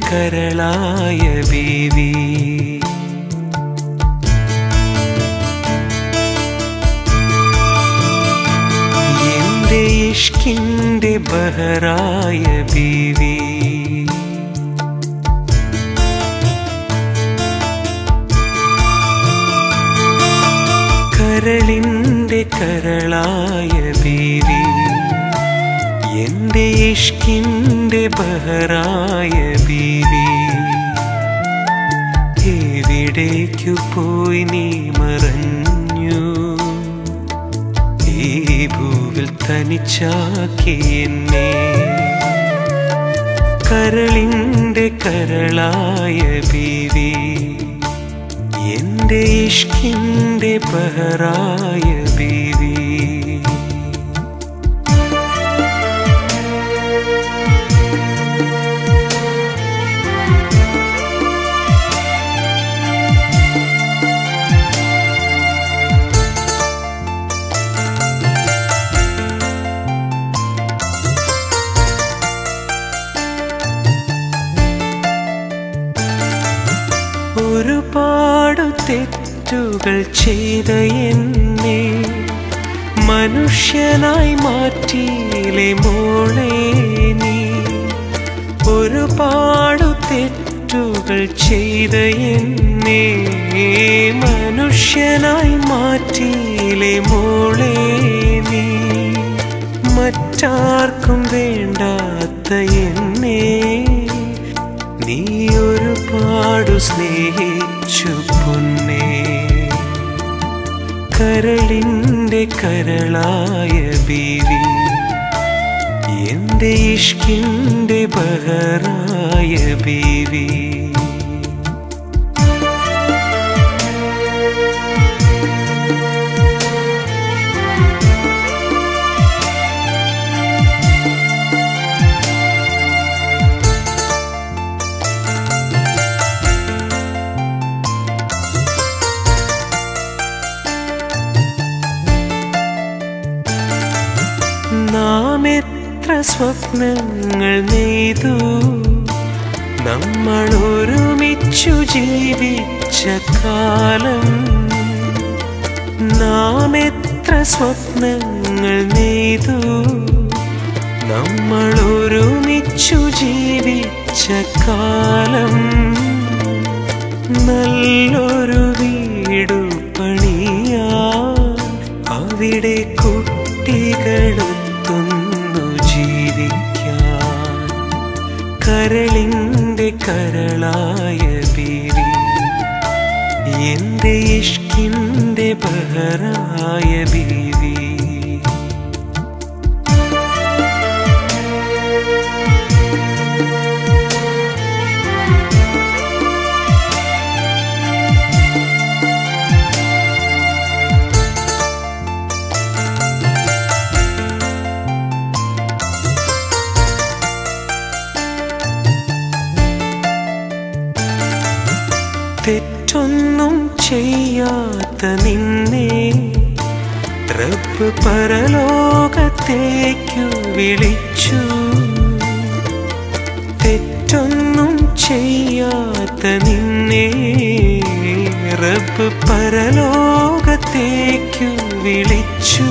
കരളായ ബീവി എന്റെ ഇഷ്കിന്റെ ബഹറായ ബീവി കരളിന്റെ കരളായ ബീവി എന്റെ ഇഷ്കിന്റെ ബഹറായ ബീവി എവിടേക്കു പോയി നീ മറഞ്ഞു ഈ ഭൂവിൽ തനിച്ചാക്കി എന്നെ കരളിന്റെ കരളായ ബീവി എന്റെ ഇഷ്കിന്റെ ബഹറായ ബീവി ഒരുപാട് തെറ്റുകൾ ചെയ്ത എന്നെ മനുഷ്യനായി മാറ്റിയിലെ മോളെ നീ ഒരുപാട് തെറ്റുകൾ ചെയ്ത എന്നെ മനുഷ്യനായി മാറ്റിയിലെ മോളെ നീ മറ്റാർക്കും വേണ്ടാത്ത എന്നെ നീ ഒരുപാട് സ്നേഹിച്ചു പൊന്നേ കരളിന്റെ കരളായ ബീവി എന്റെ ഇഷ്കിന്റെ ബഹറായ ബീവി നാം എത്ര സ്വപ്നങ്ങൾ നെയ്തു നമ്മൾ ഒരുമിച്ചു ജീവിച്ച കാലം നാം എത്ര സ്വപ്നങ്ങൾ നെയ്തു നമ്മൾ ഒരുമിച്ചു ജീവിച്ച കാലം നല്ലൊരു വീടു പണിയാ അവിടെ കുട്ടികളെത്തുന്നു ജീവിക്കാൻ കരളിന്റെ കരളായ ബീവി എന്റെ ഇഷ്കിന്റെ ബഹറായ ബീവി തെറ്റൊന്നും ചെയ്യാത്ത നിന്നെ റബ്ബ് പരലോകത്തേക്കു വിളിച്ചു തെറ്റൊന്നും ചെയ്യാത്ത നിന്നെ റബ്ബ് പരലോകത്തേക്കു വിളിച്ചു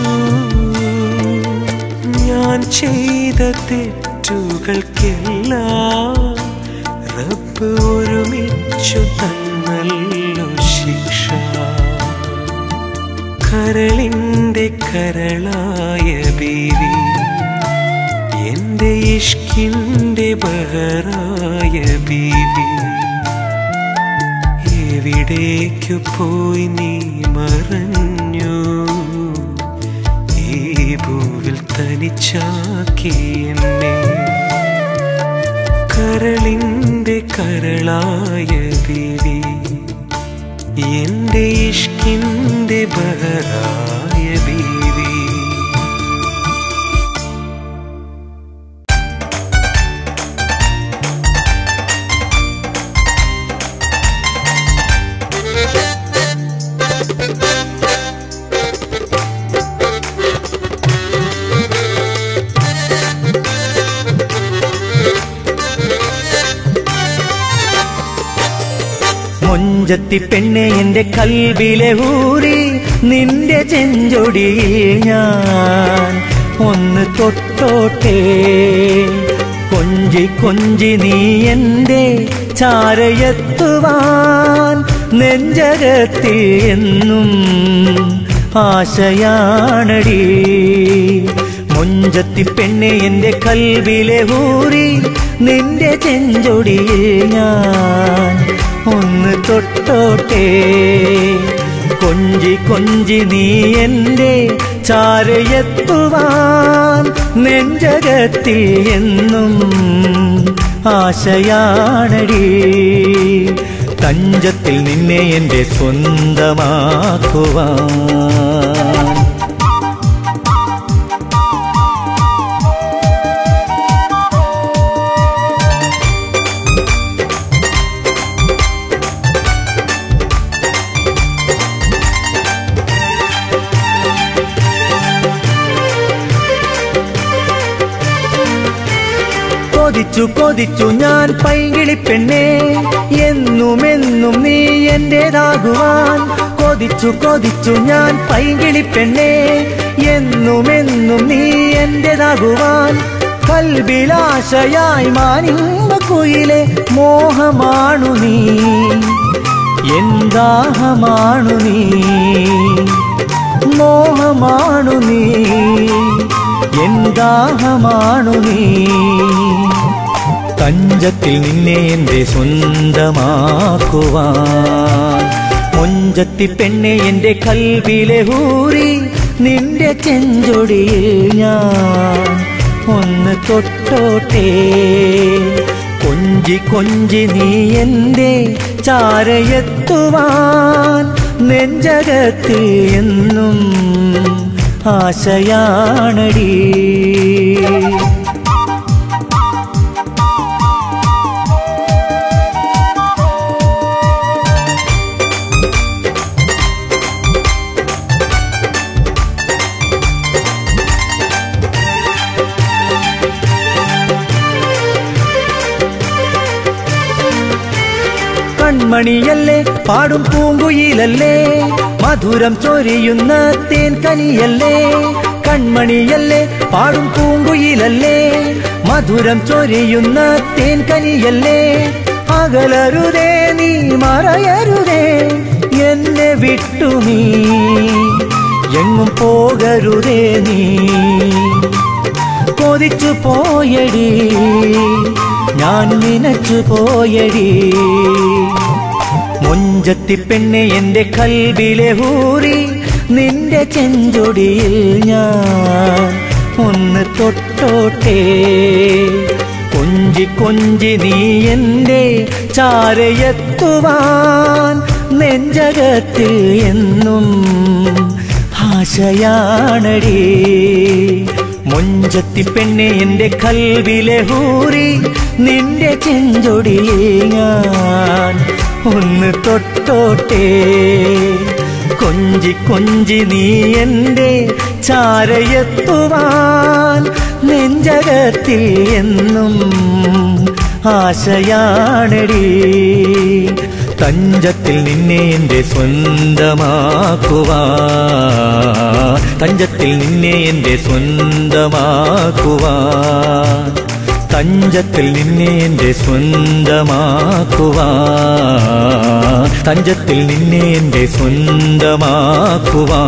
ഞാൻ ചെയ്ത തെറ്റുകൾക്കെല്ലാം റബ്ബ് ഒരുമിച്ചു തന്നല്ലോ ശിക്ഷ കരളിന്റെ കരളായ ബീവി എന്റെ ഇഷ്കിന്റെ ബഹറായ ബീവി എവിടേക്കു പോയി നീ മറഞ്ഞു ഈ ഭൂവിൽ തനിച്ചാക്കി എന്നെ കരളിന്റെ കരളായ ബീവി എന്റെ ഇഷ്കിന്റെ ബഹറായ ബീവി Thank മൊഞ്ചത്തി പെണ്ണെ എന്റെ കൽവിലെ ഊറി നിന്റെ ചെഞ്ചൊടിയിൽ ഞാൻ ഒന്ന് തൊട്ടോട്ടെ കൊഞ്ചി കൊഞ്ചി നീ എന്റെ ചാരയെത്തുവാൻ നെഞ്ചകത്തിൽ എന്നും ആശയാണടി മൊഞ്ചത്തി പെണ്ണെ എന്റെ കൽവിലെ ഊറി നിന്റെ ചെഞ്ചൊടിയിൽ ഞാൻ ഒന്ന് തൊട്ടോട്ടെ കൊഞ്ചി കൊഞ്ചി നീ എന്റെ ചാരയെത്തുവാൻ നെഞ്ചകത്തിൽ എന്നും ആശയാണടി തഞ്ചത്തിൽ നിന്നെ എന്റെ സ്വന്തമാക്കുവാൻ കൊതിച്ചു കൊതിച്ചു ഞാൻ പൈകിളി പെണ്ണേ എന്നുമെന്നും നീ എന്റേതാകുവാൻ കൊതിച്ചു കൊതിച്ചു ഞാൻ പൈകിളി പെണ്ണേ എന്നുമെന്നും നീ എന്റേതാകുവാൻ കൽബിലാശയായി മാനിമ്പ കുയിലെ മോഹമാണു നീ എന്താഹമാണു നീ മോഹമാണു നീ എന്താഹമാണു നീ തഞ്ചത്തിൽ നിന്നെ എന്റെ സ്വന്തമാക്കുവാൻ മൊഞ്ചത്തി പെണ്ണെ എന്റെ കൽവിലെ ഊറി നിന്റെ ചെഞ്ചൊടിയിൽ ഞാൻ ഒന്ന് തൊട്ടോട്ടെ കൊഞ്ചി കൊഞ്ചി നീ എന്റെ ചാരയെത്തുവാൻ നെഞ്ചകത്തിൽ എന്നും ആശയാണടി കൺമണിയല്ലേ പാടും പൂങ്കുയിലല്ലേ മധുരം ചൊരിയുന്ന തേൻ കനിയല്ലേ കൺമണിയല്ലേ പാടും പൂങ്കുയിലല്ലേ മധുരം ചൊരിയുന്ന തേൻ കനിയല്ലേ അകലരുതേ നീ മറയരുതേ എന്നെ വിട്ടു നീ എങ്ങും പോകരുതേ നീ കൊതിച്ചു പോയടി ഞാൻ നിനച്ചു പോയടി മൊഞ്ചത്തി പെണ്ണെ എന്റെ കൽബിലെ ഊറി നിന്റെ ചെഞ്ചൊടിയിൽ ഞാൻ ഒന്ന് തൊട്ടോട്ടെ കൊഞ്ചി കൊഞ്ചി നീ എന്റെ ചാരയെത്തുവാൻ നെഞ്ചകത്തിൽ എന്നും ആശയാണടി മൊഞ്ചത്തി പെണ്ണെ എന്റെ കൽവിലെ ഊറി നിന്റെ ചെഞ്ചൊടിയിൽ ഞാൻ ഒന്ന് തൊട്ടോട്ടെ കൊഞ്ചി കൊഞ്ചി നീ എന്റെ ചാരയെത്തുവാൻ നെഞ്ചകത്തിൽ എന്നും ആശയാണടി തഞ്ചത്തിൽ നിന്നെ എന്റെ സ്വന്തമാക്കുവാ തഞ്ചത്തിൽ നിന്നെ എന്റെ സ്വന്തമാക്കുവാ തഞ്ചത്തിൽ നിന്നെ എന്റെ സ്വന്തമാക്കുവാ തഞ്ചത്തിൽ നിന്നെ എന്റെ സ്വന്തമാക്കുവാ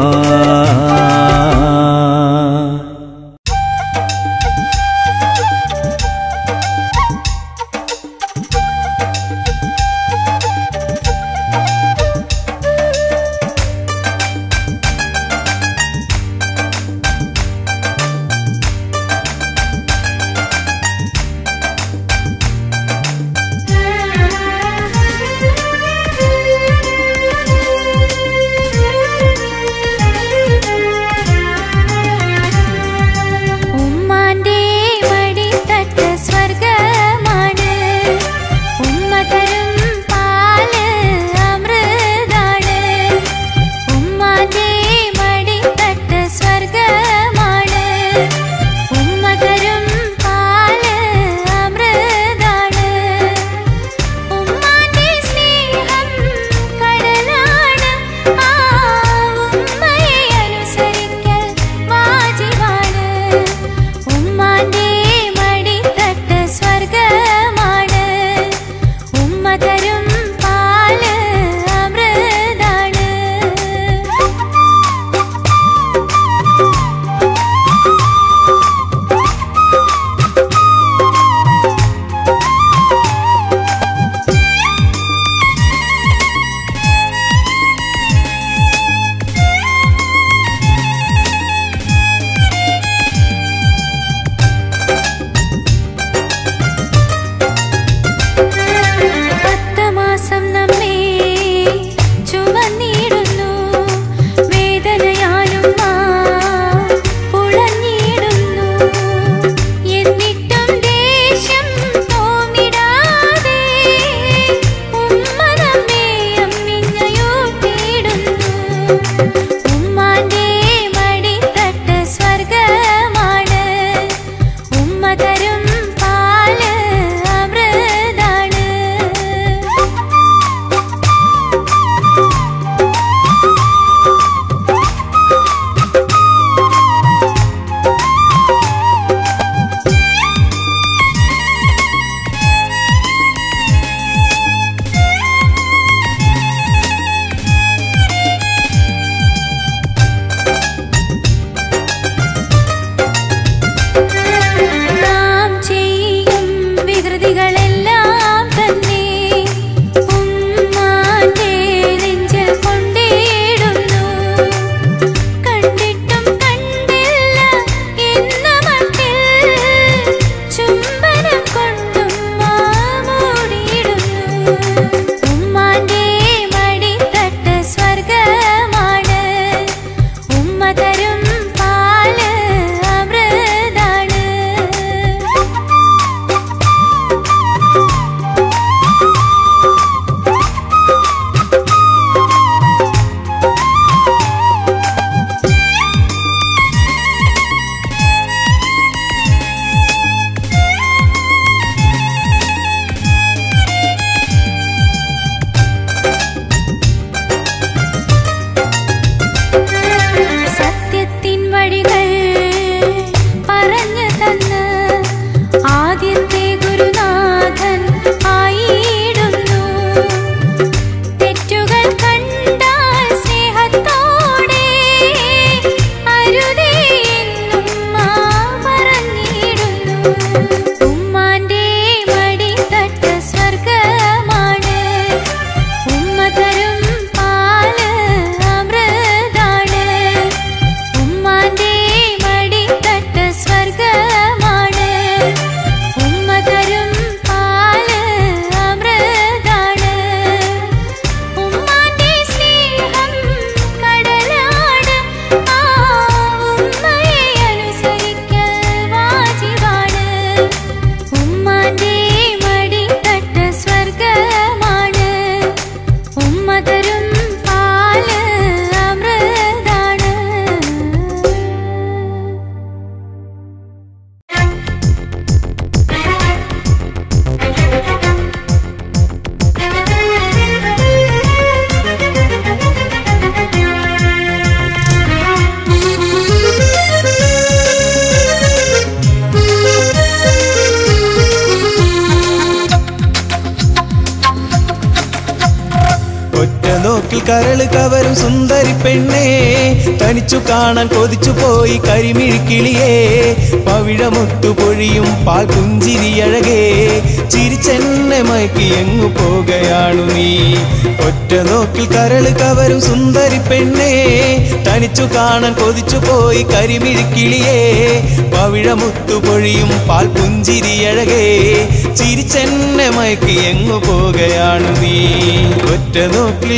നോക്കിൽ കരള് കവരും സുന്ദരി പെണ്ണേ തനിച്ചു കാണാൻ കൊതിച്ചു പോയി കരിമിഴിക്കിളിയേ പവിഴമുത്തു പൊഴിയും പാൽ പുഞ്ചിരിയഴകേ ചിരിച്ചെന്നെ മയക്കി എങ്ങു പോകുകയാണു നീ ഒറ്റ നോക്കിൽ കരള് കവരും സുന്ദരി പെണ്ണേ തനിച്ചു കാണാൻ കൊതിച്ചു പോയി കരിമിഴിക്കിളിയേ പവിഴമുത്തു പൊഴിയും പാൽ പുഞ്ചിരിയഴകേ ചിരിച്ചെന്നെ മയക്കി എങ്ങു പോകുകയാണു നീ ഒറ്റ നോക്കിൽ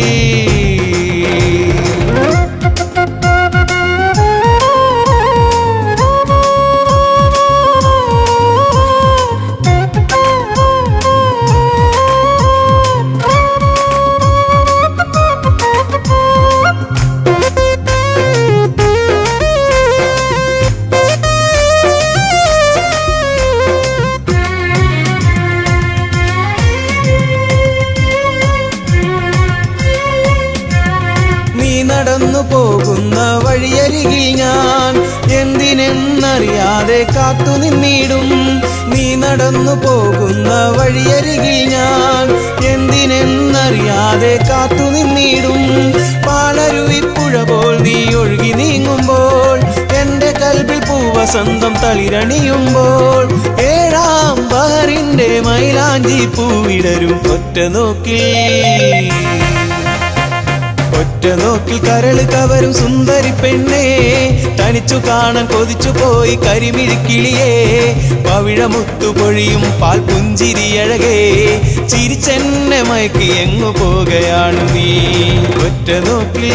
നീ നടന്നു പോകുന്ന വഴിയരികിൽ ഞാൻ എന്തിനെന്നറിയാതെ കാത്തു നിന്നിടും നീ നടന്നു പോകുന്ന വഴിയരികിൽ ഞാൻ എന്തിനെന്നറിയാതെ കാത്തു നിന്നിടും പാലരുവിപ്പുഴ പോൽ നീ ഒഴുകി നീങ്ങുമ്പോൾ എന്റെ കൽബിൽ പൂവസന്തം തളിരണിയുമ്പോൾ ഏഴാം ബഹറിന്റെ മൈലാഞ്ചി പൂവിടരും ഒറ്റ നോക്കിൽ ഒറ്റ നോക്കിൽ കരള് കവരും സുന്ദരി പെണ്ണേ തനിച്ചു കാണാൻ കൊതിച്ചു പോയി കരിമിഴിക്കിളിയേ പവിഴമുത്തു പൊഴിയും പാൽ പുഞ്ചിരിയഴകേ ചിരിച്ചെന്നെ മയക്കി എങ്ങു പോകുകയാണു നീ ഒറ്റ നോക്കിൽ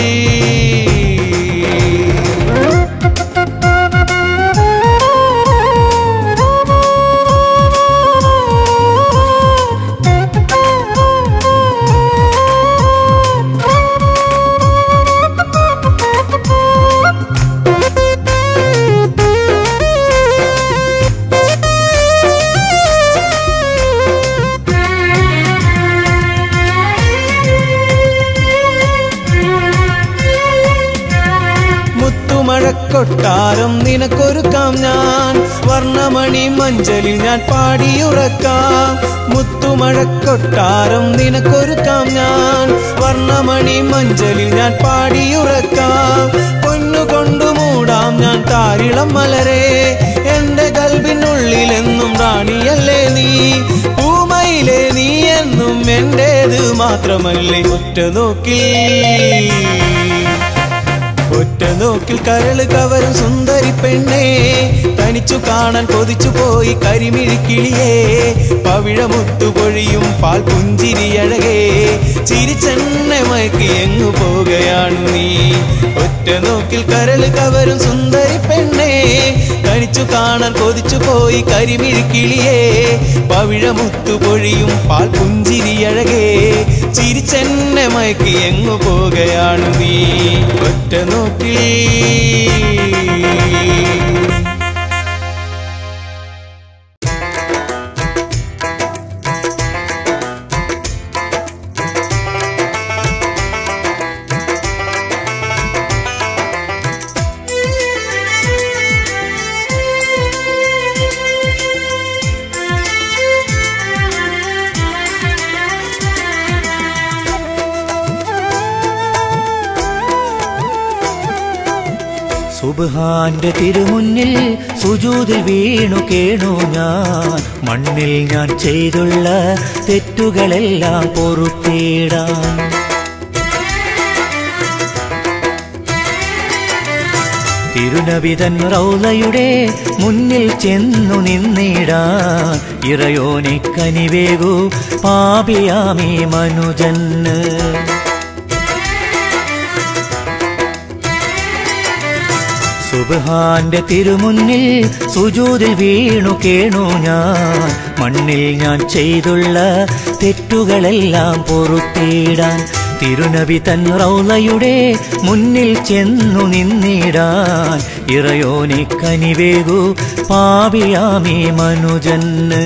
മുത്തുമഴക്കൊട്ടാരം നിനക്കൊരുക്കാം ഞാൻ വർണ്ണമണി മഞ്ചലിൽ ഞാൻ പാടിയുറക്കാം മുത്തുമഴക്കൊട്ടാരം നിനക്കൊരുക്കാം ഞാൻ വർണ്ണമണി മഞ്ചലിൽ ഞാൻ പാടിയുറക്കാം പൊന്നുകൊണ്ടു മൂടാം ഞാൻ താരിളം മലരെ എന്റെ കൽബിനുള്ളിലെന്നും റാണിയല്ലേ നീ പൂമയിലെ നീ എന്നും എന്റേത് മാത്രമല്ലേ ഒറ്റ നോക്കിൽ ഒറ്റ നോക്കിൽ കരള് കവരും സുന്ദരി പെണ്ണേ തനിച്ചു കാണാൻ കൊതിച്ചു പോയി കരിമിഴിക്കിളിയേ പവിഴമുത്തു പൊഴിയും പാൽ പുഞ്ചിരിയഴകേ ചിരിച്ചെന്നെ മയക്കി എങ്ങു പോകുകയാണു നീ ഒറ്റ നോക്കിൽ കരള് കവരും സുന്ദരി പെണ്ണേ തനിച്ചു കാണാൻ കൊതിച്ചു പോയി കരിമിഴിക്കിളിയേ പവിഴമുത്തു പൊഴിയും പാൽ പുഞ്ചിരിയഴകേ ചിരിച്ചെന്നെ മയക്കി എങ്ങു പോകുകയാണു നീ ഒറ്റ നോക്കിൽ സുബ്ഹാന്റെ തിരുമുന്നിൽ സുജൂതിൽ വീണു കേണു ഞാൻ മണ്ണിൽ ഞാൻ ചെയ്തുള്ള തെറ്റുകളെല്ലാം പൊറുത്തേടാൻ തിരുനബിതൻ റൗലയുടെ മുന്നിൽ ചെന്നു നിന്നിടാൻ ഇറയോനെ കനിവേകു പാപിയാമി മനുജന് സുബ്ഹാന്റെ തിരുമുന്നിൽ സുജൂതിൽ വീണു കേണു ഞാൻ മണ്ണിൽ ഞാൻ ചെയ്തുള്ള തെറ്റുകളെല്ലാം പൊറുത്തേടാൻ തിരുനബി തൻ റൗലയുടെ മുന്നിൽ ചെന്നു നിന്നിടാൻ ഇറയോനെ കനിവേകു പാപിയാമി മനുജന്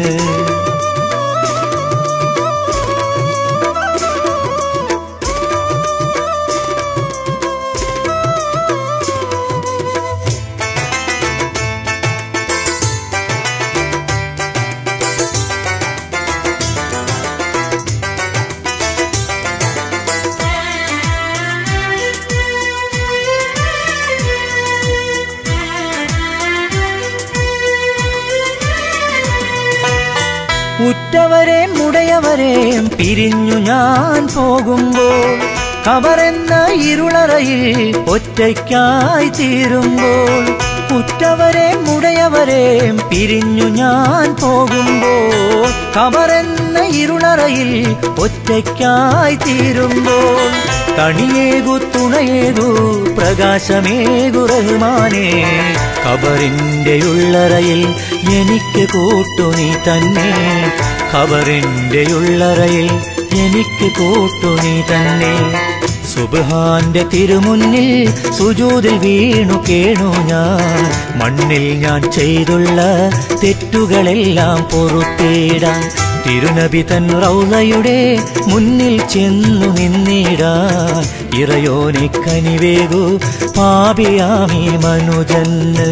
ഉറ്റവരെയും ഉടയവരെയും പിരിഞ്ഞു ഞാൻ പോകുമ്പോൾ കബറെന്ന ഇരുളറയിൽ ഒറ്റയ്ക്കായി തീരുമ്പോൾ ഉറ്റവരെയും ഉടയവരെയും പിരിഞ്ഞു ഞാൻ പോകുമ്പോൾ കബറെന്ന ഇരുളറയിൽ ഒറ്റയ്ക്കായി തീരുമ്പോൾ തണിയേകു തുണയേകു പ്രകാശമേകു റഹ്മാനേ ഖബറിന്റെ ഉള്ളറയിൽ എനിക്ക് കൂട്ടു നീ തന്നെ ഖബറിന്റെ ഉള്ളറയിൽ എനിക്ക് കൂട്ടു നീ തന്നെ സുബഹാന്റെ തിരുമുന്നിൽ സുജൂതിൽ വീണു കേണു ഞാൻ മണ്ണിൽ ഞാൻ ചെയ്തുള്ള തെറ്റുകളെല്ലാം പൊറുത്തേടാൻ തിരുനബി തൻ റൗലയുടെ മുന്നിൽ ചെന്നു നിന്നിടാൻ ഇറയോനെ കനിവേകു പാപിയാമി മനുജന്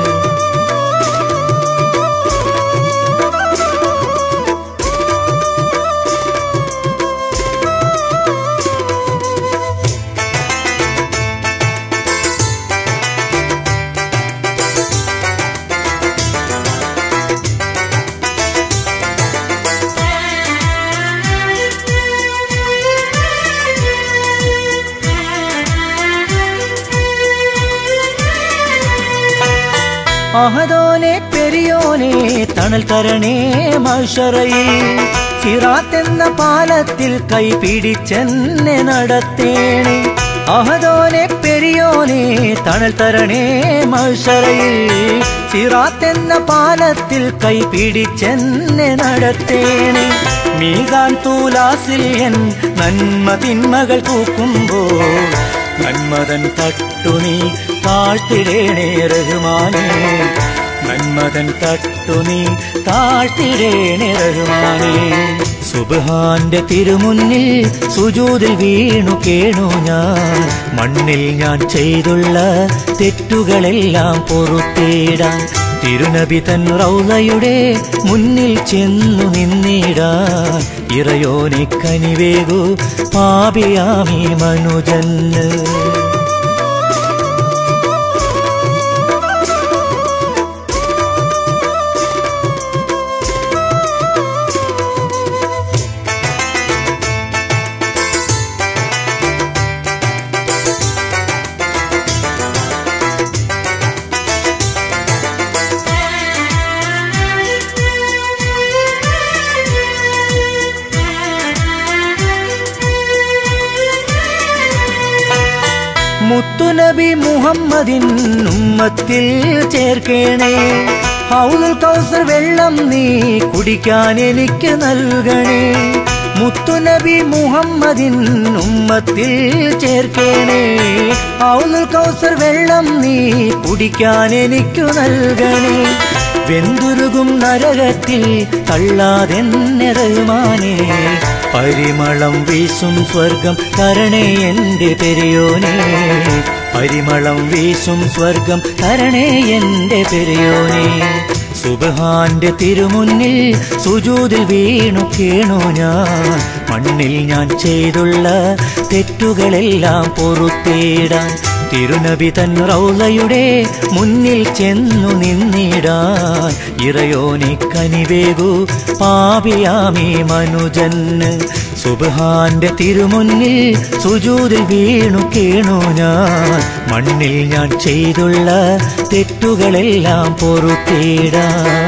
അഹദോനെ പെരിയോനെ തണൽ തരണേ മഷറയിൽ സിറാത്തെന്ന പാലത്തിൽ കൈ പിടിച്ചെന്നെ നടത്തേണേ അഹദോനെ പെരിയോനെ തണൽ തരണേ മഷറയിൽ സിറാത്തെന്ന പാലത്തിൽ കൈ പിടിച്ചെന്നെ നടത്തേണേ മീസാൻ തൂലാസിൽ എൻ നന്മ തിന്മകൾ തൂക്കുമ്പോൾ നന്മതൻ തട്ടു നീ താഴ്ത്തിടേണേ റഹ്മാനേ നന്മതൻ തട്ടു നീ താഴ്ത്തിടേണേ റഹ്മാനേ സുബഹാന്റെ തിരുമുന്നിൽ സുജൂതിൽ വീണു കേണു ഞാൻ മണ്ണിൽ ഞാൻ ചെയ്തുള്ള തെറ്റുകളെല്ലാം പൊറുത്തേടാൻ തിരുനബി തൻ റൗലയുടെ മുന്നിൽ ചെന്നു നിന്നിടാൻ ഇറയോനെ കനിവേകു പാപിയാമി മനുജന് മുത്തുനബി മുഹമ്മദിൻ ഉമ്മത്തിൽ ചേർക്കേണേ ഹൗലുൽ കൗസർ വെള്ളം നീ കുടിക്കാൻ എനിക്ക് നൽകണേ മുത്തുനബി മുഹമ്മദിൻ ഉമ്മത്തിൽ ചേർക്കേണേ ഹൗലുൽ കൗസർ വെള്ളം നീ കുടിക്കാൻ എനിക്കു നൽകണേ വെന്തുരുകും നരകത്തിൽ തള്ളാതെന്നെ റഹ്മാനേ പരിമളം വീശും സ്വർഗം തരണേ എന്റെ പെരിയോനെ പരിമളം വീശും സ്വർഗം തരണേ എന്റെ പെരിയോനെ സുബഹാന്റെ തിരുമുന്നിൽ സുജൂതിൽ വീണു കേണു ഞാൻ മണ്ണിൽ ഞാൻ ചെയ്തുള്ള തെറ്റുകളെല്ലാം പൊറുത്തേടാൻ തിരുനബി തൻ റൗലയുടെ മുന്നിൽ ചെന്നു നിന്നിടാൻ ഇറയോനെ കനിവേകു പാപിയാമി മനുജന് സുബഹാന്റെ തിരുമുന്നിൽ സുജൂതിൽ വീണു കേണു ഞാൻ മണ്ണിൽ ഞാൻ ചെയ്തുള്ള തെറ്റുകളെല്ലാം പൊറുത്തേടാൻ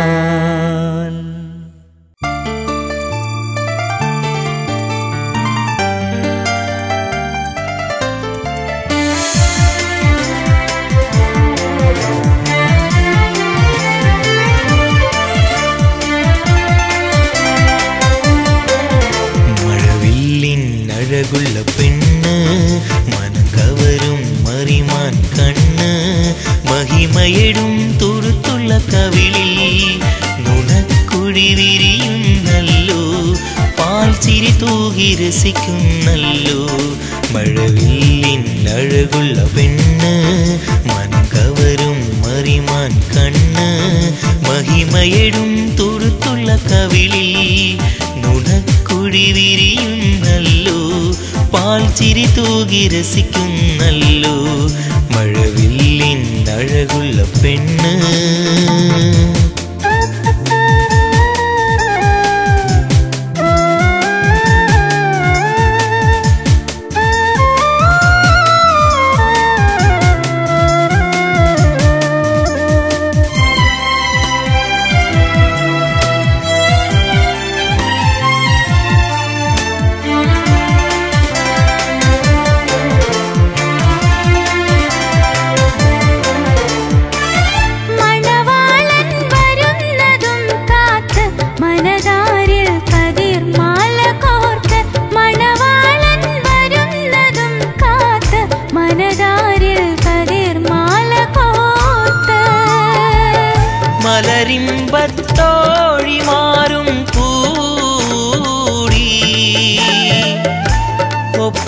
മഴവില്ലിൻ അഴകുള്ള പെണ്ണ് മനം കവരും മറിമാൻ കണ്ണ് മഹിമയിടും തുറുത്തുള്ള കവിളിൽ നുണക്കുഴി വിരിയുന്നല്ലോ പാൽ ചിരി തൂകി രസിക്കുന്നല്ലോ മഴവില്ലിൻ അഴകുള്ള പെണ്ണ് മനം കവരും മറിമാൻ കണ്ണ് മഹിമയിടും തുറുത്തുള്ള കവിളിൽ നുണക്കുഴി വിരിയുന്നല്ലോ പാൽ ചിരി തൂകി രസിക്കുന്നല്ലോ മഴവില്ലിൻ അഴകുള്ള പെണ്ണ്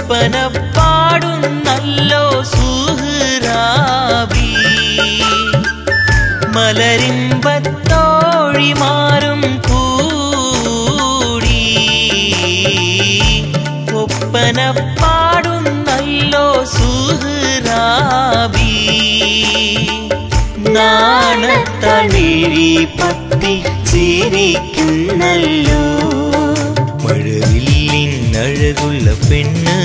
ഒപ്പന പാടുന്നല്ലോ സുഹ്റാബി മലരിമ്പത്തോഴി മാറും കൂടി ഒപ്പന പാടുന്നല്ലോ സുഹ്റാബി നാണത്തളിരി പത്തി ചിരിക്കുന്നല്ലോ മഴവില്ലിൻ അഴകുള്ള പെണ്ണ്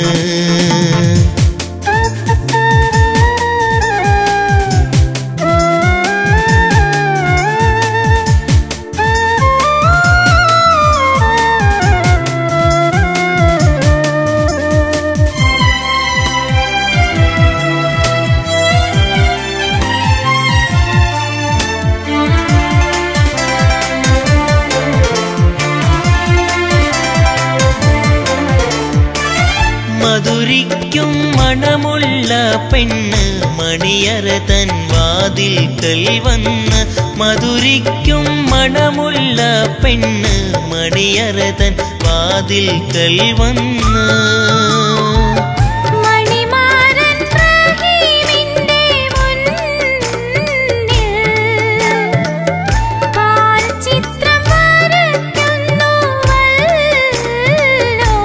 മധുരിക്കും മണമുള്ള പെണ്ണ് മണിയറ തൻ വാതിൽക്കൽ വന്ന് മധുരിക്കും മണമുള്ള പെണ്ണ് മണിയറ തൻ വാതിൽക്കൽ വന്ന് മണിമാരൻ റഹീമിന്റെ മുന്നിൽ കാൽച്ചിത്രം വരയ്ക്കുന്നുവല്ലോ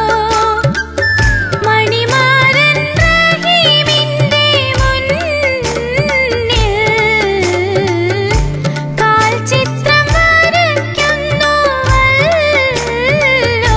മണിമാരൻ റഹീമിന്റെ മുന്നിൽ കാൽച്ചിത്രം വരയ്ക്കുന്നുവല്ലോ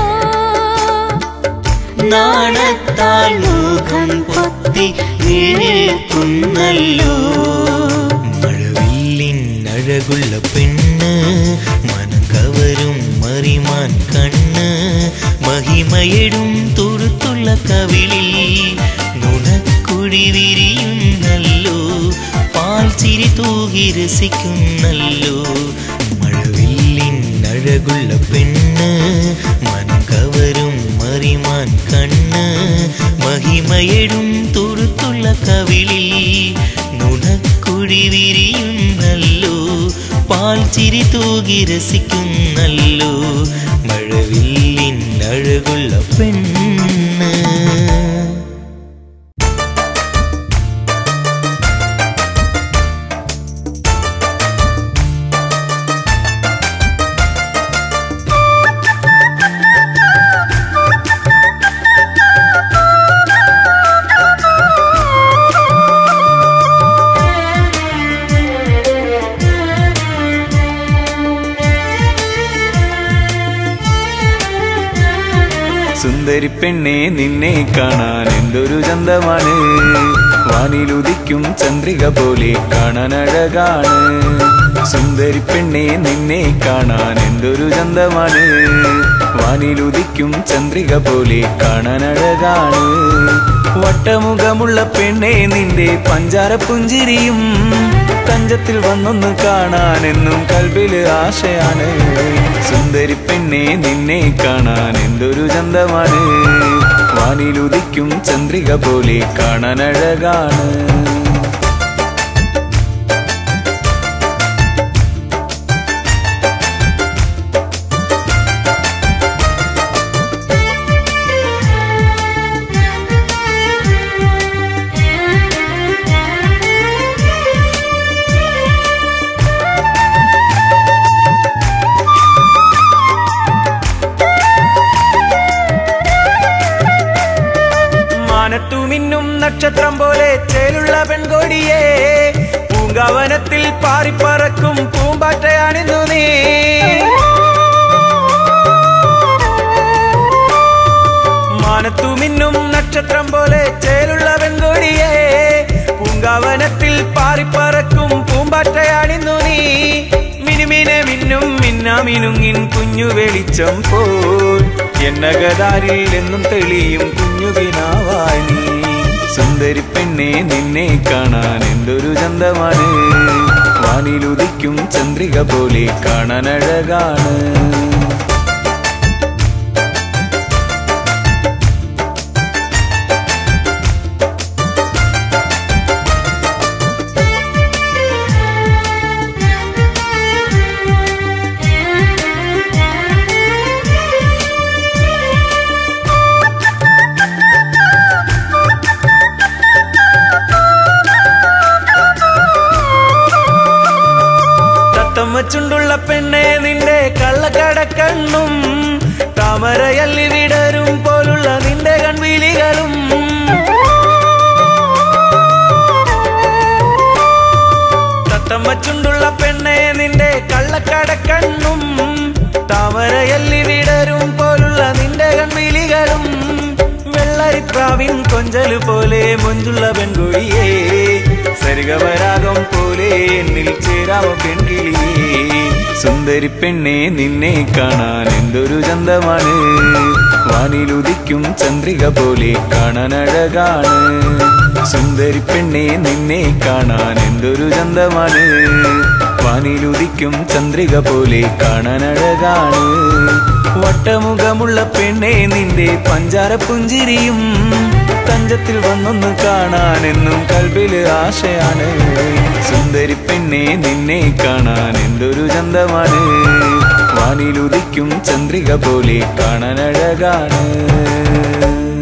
നാണത്താൽ മുഖം പൊത്തി നിൽക്കുന്നല്ലോ മഴവില്ലിൻ അഴകുള്ള പെണ്ണ് മനം കവരും മറിമാൻ കണ്ണ് മഹിമയിടും തുടുത്തുള്ള കവിളിൽ നുണക്കുഴി വിരിയുന്നല്ലോ പാൽ ചിരി തൂകി രസിക്കുന്നല്ലോ മഴവില്ലിൻ അഴകുള്ള പെണ്ണ് മനം കവരും മറിമാൻ കണ്ണ് മഹിമയിടും തുടുത്തുള്ള കവിളിൽ നുണക്കുഴി വിരിയുന്നല്ലോ പാൽ ചിരി തൂകി രസിക്കുന്നല്ലോ മഴവില്ലിൻ അഴകുള്ള പെണ്ണ് സുന്ദരി പെണ്ണെ നിന്നെ കാണാൻ എന്തൊരു ചന്തമാണ് വാനിലുദിക്കും ചന്ദ്രിക പോലെ കാണാൻ അഴകാണ് സുന്ദരി പെണ്ണെ നിന്നെ കാണാൻ എന്തൊരു ചന്തമാണ് വാനിലുദിക്കും ചന്ദ്രിക പോലെ കാണാൻ അഴകാണ് വട്ടമുഖമുള്ള പെണ്ണെ നിന്റെ പഞ്ചാര പുഞ്ചിരിയും തഞ്ചത്തിൽ വന്നൊന്ന് കാണാനെന്നും കൽബില് ആശയാണ് സുന്ദരി പെണ്ണെ നിന്നെ കാണാൻ എന്തൊരു ചന്തമാണ് വാനിലുദിക്കും ചന്ദ്രിക പോലെ കാണാൻ അഴകാണ് മാനത്തു മിന്നും നക്ഷത്രം പോലെ ചേലുള്ള പെൺകൊടിയേ പൂങ്കാവനത്തിൽ പാറിപ്പറക്കും പൂമ്പാറ്റയാണിന്നു നീ മാനത്തു മിന്നും നക്ഷത്രം പോലെ ചേലുള്ള പെൺകൊടിയേ പൂങ്കാവനത്തിൽ പാറിപ്പറക്കും പൂമ്പാറ്റയാണിന്നു നീ മിനുമിനെ മിന്നും മിന്നാമിനുങ്ങിൻ കുഞ്ഞു വെളിച്ചം പോൽ എന്നകതാരിൽ എന്നും തെളിയും കുഞ്ഞുകിനാവായി നീ സുന്ദരി പെണ്ണെ നിന്നെ കാണാൻ എന്തൊരു ചന്തമാണ് വാനിലുദിക്കും ചന്ദ്രിക പോലെ കാണാൻ അഴകാണ് പെണ്ണെ നിന്റെ കള്ളക്കടക്കണ്ണും താമരയല്ലി വിടരും പോലുള്ള നിന്റെ കൺവിളികളും തത്തമ്മ ചുണ്ടുള്ള പെണ്ണെ നിന്റെ കള്ളക്കടക്കണ്ണും താമരയല്ലി വിടരും പോലുള്ള നിന്റെ കൺവിളികളും വെള്ളരിപ്രാവിൻ കൊഞ്ചല് പോലെ മൊഞ്ചുള്ള പെൺകുഴിയേ സരിഗവരാഗം പോലെ എന്നിൽ ചേരാമോ പെൺകിളിയേ സുന്ദരി പെണ്ണെ നിന്നെ കാണാൻ എന്തൊരു ചന്തമാണ് വാനിലുദിക്കും ചന്ദ്രിക പോലെ കാണാൻ അഴകാണ് സുന്ദരി പെണ്ണെ നിന്നെ കാണാൻ എന്തൊരു ചന്തമാണ് വാനിലുദിക്കും ചന്ദ്രിക പോലെ കാണാൻ അഴകാണ് വട്ടമുഖമുള്ള പെണ്ണെ നിന്റെ പഞ്ചാര പുഞ്ചിരിയും തഞ്ചത്തിൽ വന്നൊന്ന് കാണാനെന്നും കൽബില് ആശയാണ് സുന്ദരി പെണ്ണെ നിന്നെ കാണാൻ എന്തൊരു ചന്തമാണ് വാനിലുദിക്കും ചന്ദ്രിക പോലെ കാണാൻ അഴകാണ്